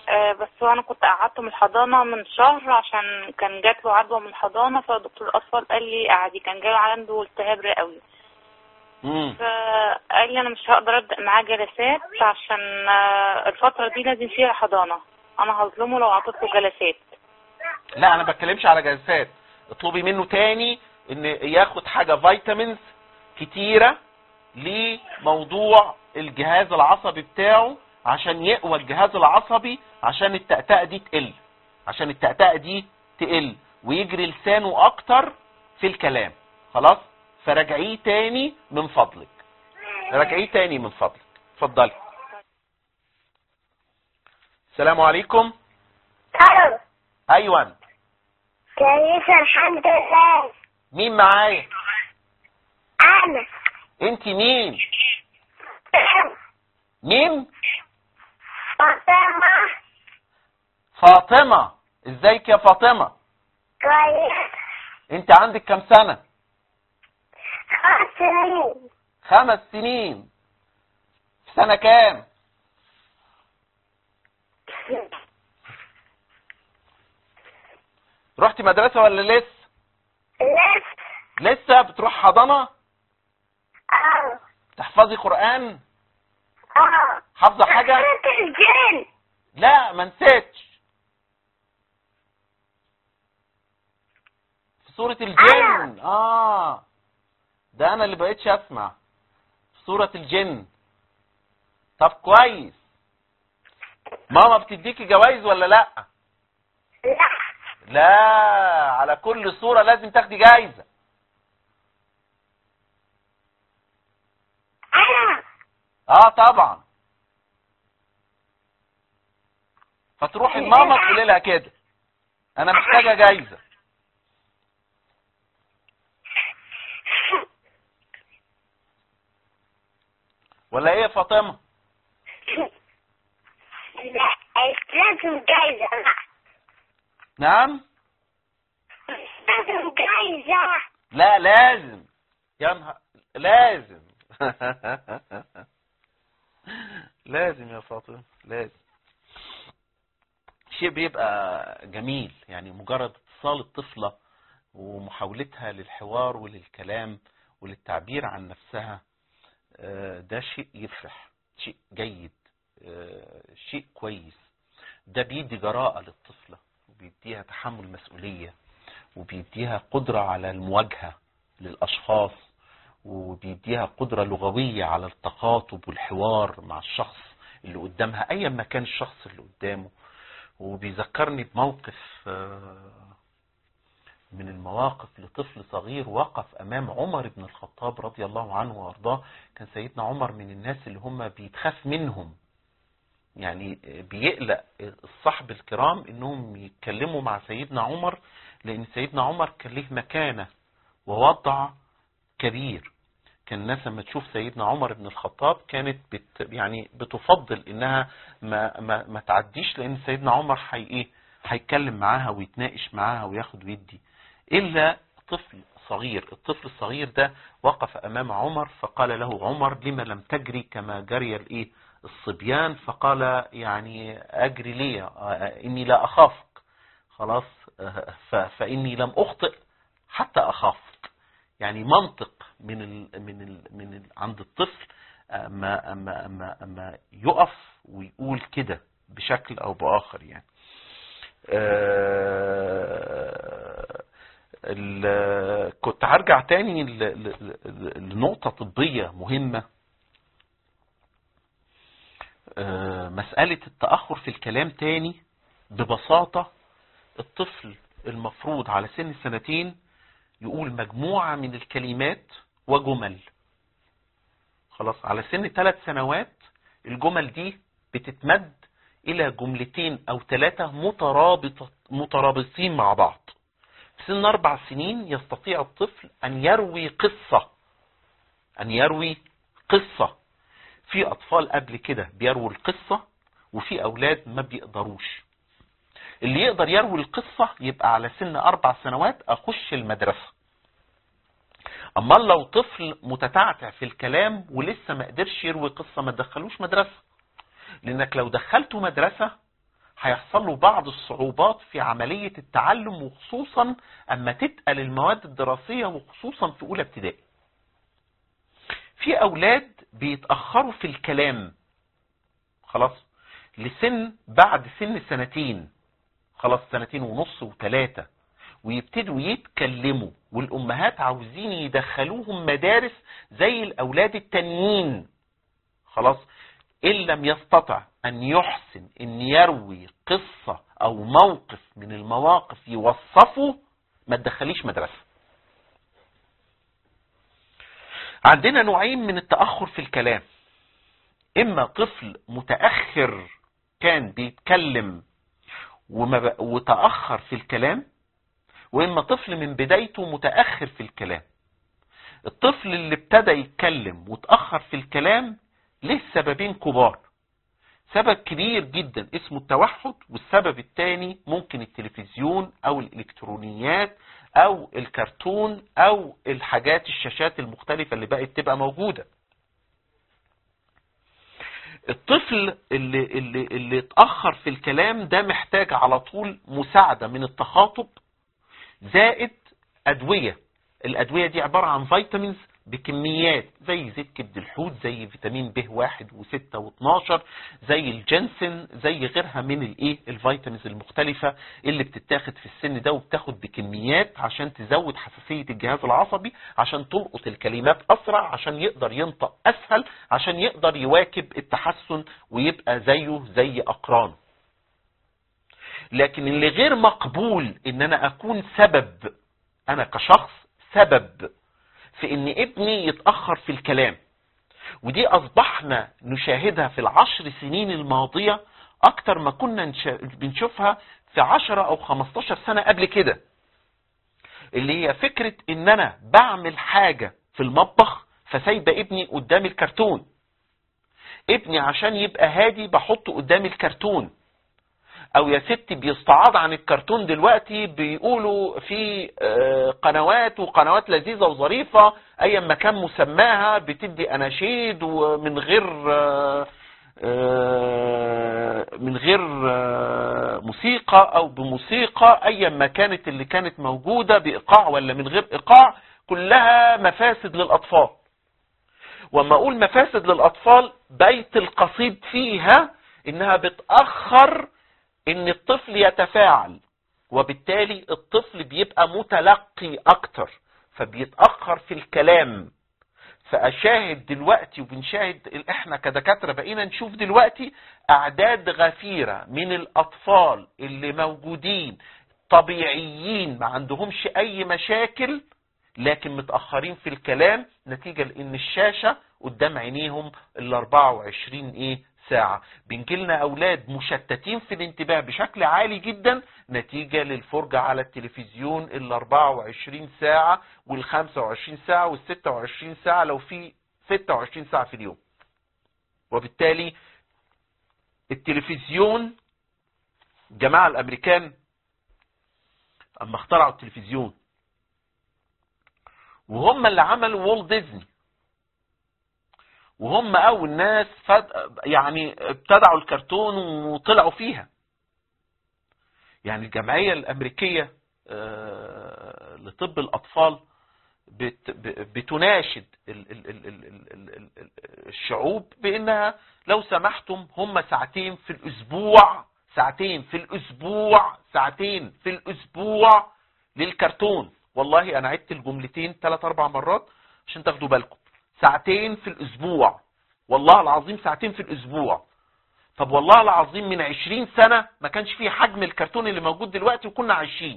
آه، بس هو انا كنت قعدته من الحضانه من شهر عشان كان جات له عدوى من الحضانه فدكتور الاطفال قال لي قعدي كان جاي عنده التهاب رئوي امم فقال لي انا مش هقدر ابدا معاه جلسات عشان آه، الفتره دي لازم فيها حضانه انا هظلمه لو اعطيت له جلسات لا انا بتكلمش على جلسات اطلبي منه تاني ان ياخد حاجة فيتامينز كتيرة لموضوع الجهاز العصبي بتاعه عشان يقوى الجهاز العصبي عشان التأتأة دي تقل عشان التأتأة دي تقل ويجري لسانه اكتر في الكلام خلاص فراجعيه تاني من فضلك راجعيه تاني من فضلك اتفضلي السلام عليكم الو ايوه كويسة الحمد لله مين معايا أنا انت مين مين فاطمة فاطمة ازيك يا فاطمة كويسة انت عندك كام سنة خمس سنين خمس سنين في سنة كام رحتي مدرسة ولا لسه لسه لسه بتروح حضانة اه تحفظي قرآن اه حافظة حاجة دخلت الجن لا ما نسيتش في سورة الجن اه ده انا اللي بقيتش اسمع في سورة الجن طب كويس ماما بتديكي جوائز ولا لا لا لا على كل صورة لازم تاخدي جايزة أنا اه طبعا فتروحي لماما تقولي لها كده انا محتاجة جايزة ولا ايه يا فاطمة لا لازم جايزة لا نعم لازم جايزة لا لازم يا نهار لازم لازم يا فاطمة لازم شيء بيبقى جميل يعني مجرد اتصال الطفلة ومحاولتها للحوار وللكلام وللتعبير عن نفسها آه، ده شيء يفرح شيء جيد آه، شيء كويس ده بيدي جراءة للطفلة وبيديها تحمل مسؤولية وبيديها قدرة على المواجهة للأشخاص وبيديها قدرة لغوية على التخاطب والحوار مع الشخص اللي قدامها أيا ما كان الشخص اللي قدامه وبيذكرني بموقف آه، من المواقف لطفل صغير وقف أمام عمر بن الخطاب رضي الله عنه وأرضاه كان سيدنا عمر من الناس اللي هم بيتخاف منهم يعني بيقلق الصحب الكرام انهم يتكلموا مع سيدنا عمر لان سيدنا عمر كان له مكانة ووضع كبير كان الناس لما تشوف سيدنا عمر بن الخطاب كانت بت يعني بتفضل انها ما ما, ما تعديش لان سيدنا عمر حي ايه هيتكلم معاها ويتناقش معاها وياخد ويدي الا طفل صغير الطفل الصغير ده وقف امام عمر فقال له عمر لما لم تجري كما جري الايه الصبيان فقال يعني اجري لي آه، اني لا اخافك خلاص آه، ف- فاني لم اخطئ حتى اخافك يعني منطق من ال من ال من ال عند الطفل اما اما اما اما يقف ويقول كده بشكل او باخر يعني آه، ال- كنت هرجع تاني ل- ل- ل- لنقطة طبية مهمة آه، مسألة التأخر في الكلام تاني ببساطة الطفل المفروض على سن سنتين يقول مجموعة من الكلمات وجمل خلاص على سن ثلاث سنوات الجمل دي بتتمد إلى جملتين أو ثلاثة مترابطة مترابطين مع بعض في سن أربع سنين يستطيع الطفل أن يروي قصة أن يروي قصة في أطفال قبل كده بيروا القصة وفي أولاد ما بيقدروش اللي يقدر يروي القصة يبقى على سن أربع سنوات أخش المدرسة أما لو طفل متتعتع في الكلام ولسه ما قدرش يروي قصة ما تدخلوش مدرسة لأنك لو دخلته مدرسة هيحصل له بعض الصعوبات في عملية التعلم وخصوصا اما تتقل المواد الدراسية وخصوصا في اولى ابتدائي في اولاد بيتأخروا في الكلام خلاص لسن بعد سن سنتين خلاص سنتين ونص وثلاثة ويبتدوا يتكلموا والامهات عاوزين يدخلوهم مدارس زي الاولاد التانيين خلاص ان لم يستطع ان يحسن ان يروي قصة او موقف من المواقف يوصفه ما تدخليش مدرسة عندنا نوعين من التأخر في الكلام اما طفل متأخر كان بيتكلم وما ب... وتأخر في الكلام واما طفل من بدايته متأخر في الكلام الطفل اللي ابتدى يتكلم وتأخر في الكلام له سببين كبار سبب كبير جدا اسمه التوحد والسبب الثاني ممكن التلفزيون او الالكترونيات او الكرتون او الحاجات الشاشات المختلفة اللي بقت تبقى موجودة الطفل اللي, اللي, اللي اتأخر في الكلام ده محتاج على طول مساعدة من التخاطب زائد أدوية الأدوية دي عبارة عن فيتامينز بكميات زي زيت كبد الحوت زي فيتامين ب 1 و6 و12 زي الجنسن زي غيرها من الايه الفيتامينز المختلفة اللي بتتاخد في السن ده وبتاخد بكميات عشان تزود حساسية الجهاز العصبي عشان تلقط الكلمات اسرع عشان يقدر ينطق اسهل عشان يقدر يواكب التحسن ويبقى زيه زي اقرانه لكن اللي غير مقبول ان انا اكون سبب انا كشخص سبب في ان ابني يتأخر في الكلام ودي اصبحنا نشاهدها في العشر سنين الماضية اكتر ما كنا بنشوفها في عشرة او خمستاشر سنة قبل كده اللي هي فكرة ان انا بعمل حاجة في المطبخ فسايبة ابني قدام الكرتون ابني عشان يبقى هادي بحطه قدام الكرتون او يا ستي بيستعاض عن الكرتون دلوقتي بيقولوا في قنوات وقنوات لذيذة وظريفة ايا ما كان مسماها بتدي اناشيد ومن غير من غير موسيقى او بموسيقى ايا ما كانت اللي كانت موجودة بايقاع ولا من غير ايقاع كلها مفاسد للاطفال وما اقول مفاسد للاطفال بيت القصيد فيها انها بتأخر ان الطفل يتفاعل وبالتالي الطفل بيبقى متلقي اكتر فبيتأخر في الكلام فاشاهد دلوقتي وبنشاهد احنا كدكاترة بقينا نشوف دلوقتي اعداد غفيرة من الاطفال اللي موجودين طبيعيين ما عندهمش اي مشاكل لكن متأخرين في الكلام نتيجة لان الشاشة قدام عينيهم ال 24 ايه ساعة بنجيلنا أولاد مشتتين في الانتباه بشكل عالي جدا نتيجة للفرجة على التلفزيون ال 24 ساعة وال 25 ساعة وال 26 ساعة لو في 26 ساعة في اليوم وبالتالي التلفزيون جماعة الأمريكان أما اخترعوا التلفزيون وهم اللي عملوا وولد ديزني وهم اول ناس فد... يعني ابتدعوا الكرتون وطلعوا فيها يعني الجمعية الامريكية لطب الاطفال بت... بتناشد ال... ال... ال... ال... ال... الشعوب بانها لو سمحتم هم ساعتين في الاسبوع ساعتين في الاسبوع ساعتين في الاسبوع للكرتون والله انا عدت الجملتين ثلاث اربع مرات عشان تاخدوا بالكم ساعتين في الاسبوع والله العظيم ساعتين في الاسبوع طب والله العظيم من عشرين سنة ما كانش فيه حجم الكرتون اللي موجود دلوقتي وكنا عايشين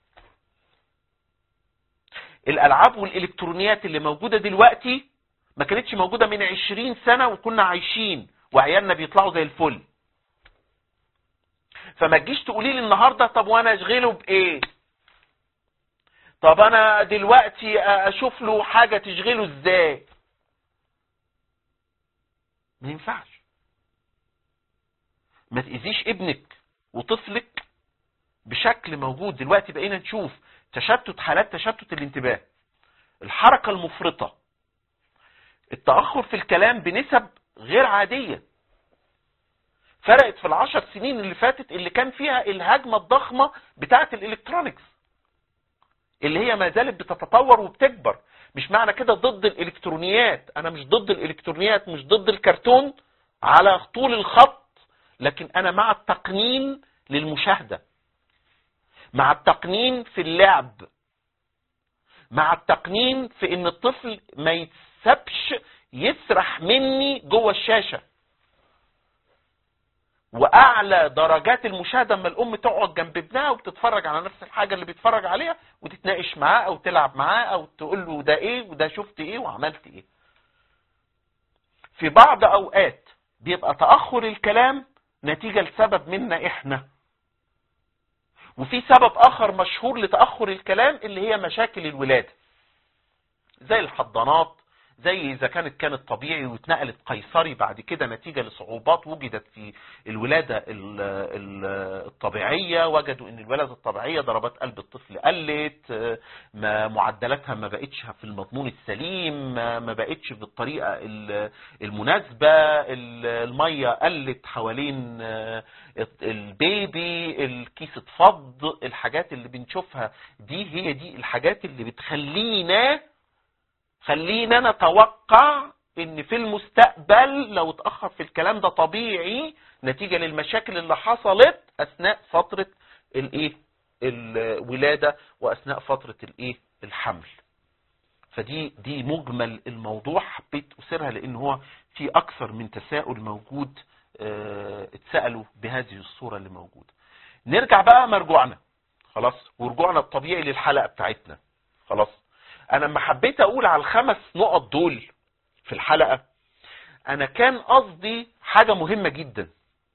الالعاب والالكترونيات اللي موجودة دلوقتي ما كانتش موجودة من عشرين سنة وكنا عايشين وعيالنا بيطلعوا زي الفل فما تجيش تقولي لي النهاردة طب وانا اشغله بايه طب انا دلوقتي اشوف له حاجة تشغله ازاي ما ينفعش ما تأذيش ابنك وطفلك بشكل موجود دلوقتي بقينا نشوف تشتت حالات تشتت الانتباه الحركة المفرطة التأخر في الكلام بنسب غير عادية فرقت في العشر سنين اللي فاتت اللي كان فيها الهجمة الضخمة بتاعة الالكترونيكس اللي هي ما زالت بتتطور وبتكبر مش معنى كده ضد الالكترونيات انا مش ضد الالكترونيات مش ضد الكرتون على طول الخط لكن انا مع التقنين للمشاهدة مع التقنين في اللعب مع التقنين في ان الطفل ما يتسبش يسرح مني جوه الشاشة واعلى درجات المشاهدة اما الام تقعد جنب ابنها وبتتفرج على نفس الحاجة اللي بيتفرج عليها وتتناقش معاه او تلعب معاه او تقول له ده ايه وده شفت ايه وعملت ايه في بعض اوقات بيبقى تأخر الكلام نتيجة لسبب منا احنا وفي سبب اخر مشهور لتأخر الكلام اللي هي مشاكل الولادة زي الحضانات زي اذا كانت كانت طبيعي واتنقلت قيصري بعد كده نتيجة لصعوبات وجدت في الولادة ال- ال- الطبيعية وجدوا ان الولادة الطبيعية ضربات قلب الطفل قلت آه، ما معدلاتها ما بقتش في المضمون السليم ما ما بقتش بالطريقة ال- المناسبة ال- المية قلت حوالين آه، البيبي الكيس اتفض الحاجات اللي بنشوفها دي هي دي الحاجات اللي بتخلينا خلينا نتوقع ان في المستقبل لو اتأخر في الكلام ده طبيعي نتيجة للمشاكل اللي حصلت اثناء فترة الايه الولادة واثناء فترة الايه الحمل فدي دي مجمل الموضوع حبيت اثيرها لان هو في اكثر من تساؤل موجود اه اتسألوا بهذه الصورة اللي موجودة نرجع بقى مرجوعنا خلاص ورجوعنا الطبيعي للحلقة بتاعتنا خلاص انا لما حبيت اقول على الخمس نقط دول في الحلقة انا كان قصدي حاجة مهمة جدا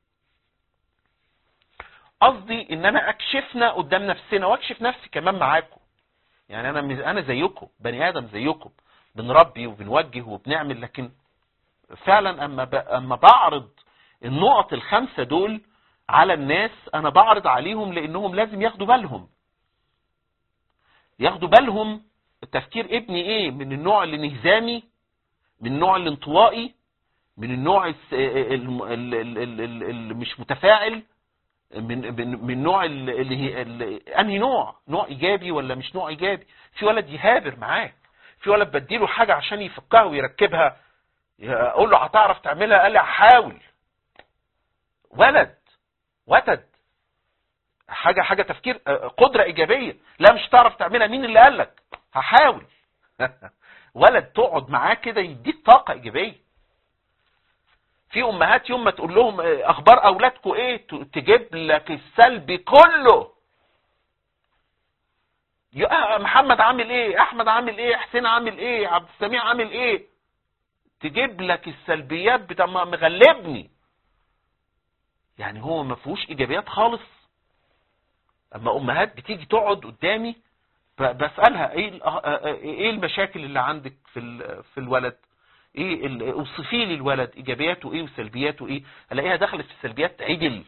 قصدي ان انا اكشفنا قدام نفسنا واكشف نفسي كمان معاكم يعني انا مز- انا زيكم بني ادم زيكم بنربي وبنوجه وبنعمل لكن فعلا اما ب... اما بعرض النقط الخمسة دول على الناس انا بعرض عليهم لانهم لازم ياخدوا بالهم ياخدوا بالهم تفكير ابني ايه من النوع الانهزامي من النوع الانطوائي من النوع الس- الم- ال- ال- ال- ال- اللي مش متفاعل من من من نوع ال- اللي هي ال- انهي نوع نوع ايجابي ولا مش نوع ايجابي في ولد يهابر معاك في ولد بديله حاجه عشان يفكها ويركبها اقول له هتعرف تعملها قال لي هحاول ولد وتد حاجه حاجه تفكير آه، قدره ايجابيه لا مش هتعرف تعملها مين اللي قال لك هحاول ولد تقعد معاه كده يديك طاقه ايجابيه في امهات يوم ما تقول لهم آه، اخبار اولادكم ايه ت- تجيب لك السلبي كله يا محمد عامل ايه احمد عامل ايه حسين عامل ايه عبد السميع عامل ايه تجيب لك السلبيات بتاع ما مغلبني يعني هو ما فيهوش ايجابيات خالص اما امهات بتيجي تقعد قدامي ب- بسالها ايه ال- آه، آه، ايه المشاكل اللي عندك في ال- في الولد ايه ال- اوصفي لي الولد ايجابياته ايه وسلبياته ايه الاقيها دخلت في السلبيات عدل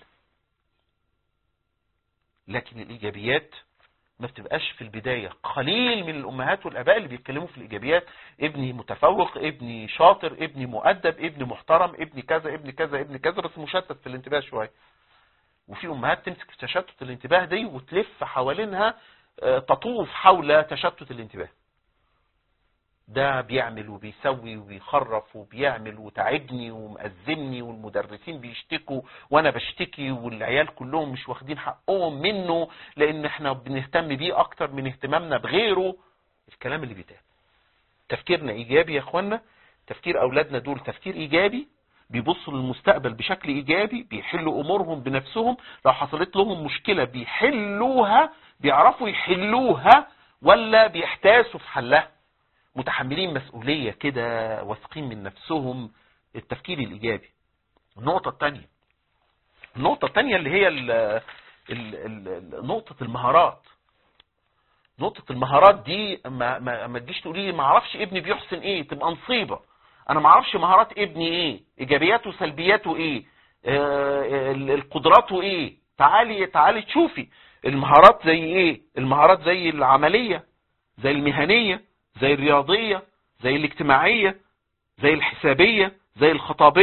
لكن الايجابيات ما بتبقاش في البداية قليل من الامهات والاباء اللي بيتكلموا في الايجابيات ابني متفوق ابني شاطر ابني مؤدب ابني محترم ابني كذا ابني كذا ابني كذا بس مشتت في الانتباه شوية وفي امهات تمسك في تشتت الانتباه دي وتلف حوالينها آه، تطوف حول تشتت الانتباه ده بيعمل وبيسوي وبيخرف وبيعمل وتعبني ومأزمني والمدرسين بيشتكوا وانا بشتكي والعيال كلهم مش واخدين حقهم منه لان احنا بنهتم بيه اكتر من اهتمامنا بغيره الكلام اللي بيتقال تفكيرنا ايجابي يا اخوانا تفكير اولادنا دول تفكير ايجابي بيبصوا للمستقبل بشكل ايجابي بيحلوا امورهم بنفسهم لو حصلت لهم مشكلة بيحلوها بيعرفوا يحلوها ولا بيحتاسوا في حلها متحملين مسؤولية كده واثقين من نفسهم التفكير الإيجابي النقطة الثانية النقطة الثانية اللي هي ال ال ال نقطة المهارات نقطة المهارات دي ما, ما, ما تجيش تقولي لي ما اعرفش ابني بيحسن ايه تبقى نصيبة انا ما اعرفش مهارات ابني ايه ايجابياته وسلبياته ايه آه ال- القدراته ايه تعالي تعالي تشوفي المهارات زي ايه المهارات زي العملية زي المهنية زي الرياضية زي الاجتماعية زي الحسابية زي الخطابية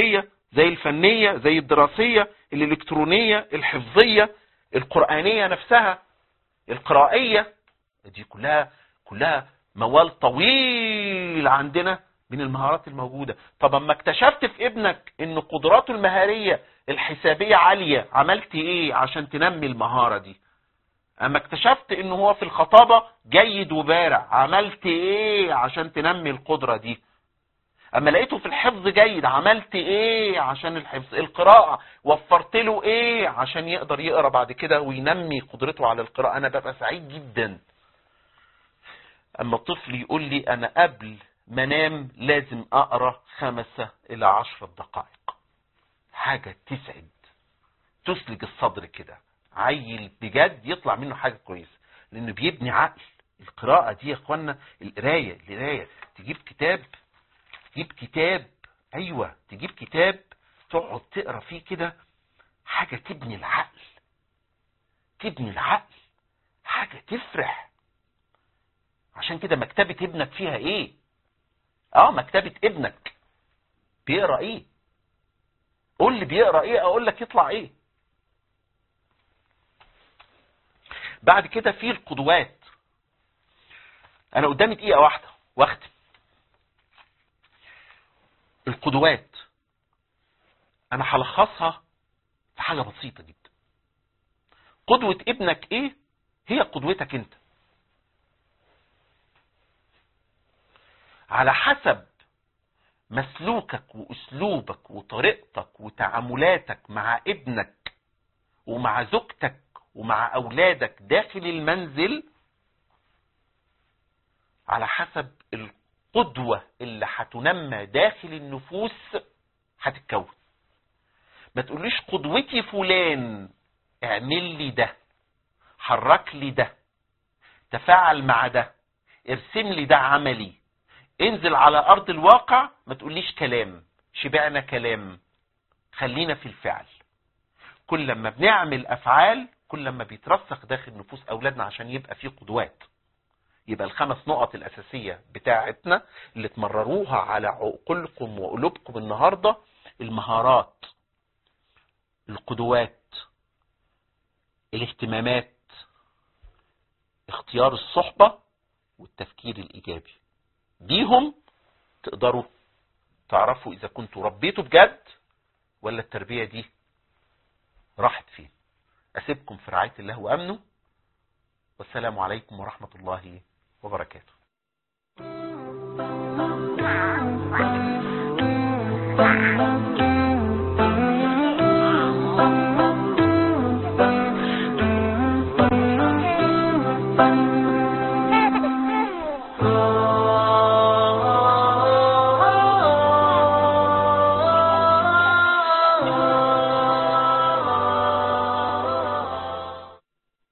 زي الفنية زي الدراسية الإلكترونية الحفظية القرآنية نفسها القرائية دي كلها كلها موال طويل عندنا من المهارات الموجودة طب اما اكتشفت في ابنك ان قدراته المهارية الحسابية عالية عملت ايه عشان تنمي المهارة دي اما اكتشفت ان هو في الخطابة جيد وبارع عملت ايه عشان تنمي القدرة دي اما لقيته في الحفظ جيد عملت ايه عشان الحفظ القراءة وفرت له ايه عشان يقدر يقرا بعد كده وينمي قدرته على القراءة انا ببقى سعيد جدا اما الطفل يقول لي انا قبل ما انام لازم اقرا خمسة الى عشرة دقائق حاجة تسعد تسلج الصدر كده عيل بجد يطلع منه حاجة كويسة لانه بيبني عقل القراءة دي يا اخوانا القراية القراية تجيب كتاب تجيب كتاب ايوه تجيب كتاب تقعد تقرا فيه كده حاجة تبني العقل تبني العقل حاجة تفرح عشان كده مكتبة ابنك فيها ايه اه مكتبة ابنك بيقرا ايه قول لي بيقرا ايه اقول لك يطلع ايه بعد كده في القدوات انا قدامي دقيقه واحده واختم القدوات انا هلخصها في حاجه بسيطه جدا قدوه ابنك ايه هي قدوتك انت على حسب مسلوكك واسلوبك وطريقتك وتعاملاتك مع ابنك ومع زوجتك ومع اولادك داخل المنزل على حسب القدوة اللي هتنمى داخل النفوس هتتكون ما تقوليش قدوتي فلان اعمل لي ده حرك لي ده تفاعل مع ده ارسم لي ده عملي انزل على ارض الواقع ما تقوليش كلام شبعنا كلام خلينا في الفعل كل لما بنعمل افعال كل لما بيترسخ داخل نفوس اولادنا عشان يبقى في قدوات يبقى الخمس نقط الاساسية بتاعتنا اللي تمرروها على عقولكم وقلوبكم النهاردة المهارات القدوات الاهتمامات اختيار الصحبة والتفكير الايجابي بيهم تقدروا تعرفوا اذا كنتوا ربيتوا بجد ولا التربية دي راحت فين اسيبكم في رعاية الله وامنه والسلام عليكم ورحمة الله وبركاته Thank you.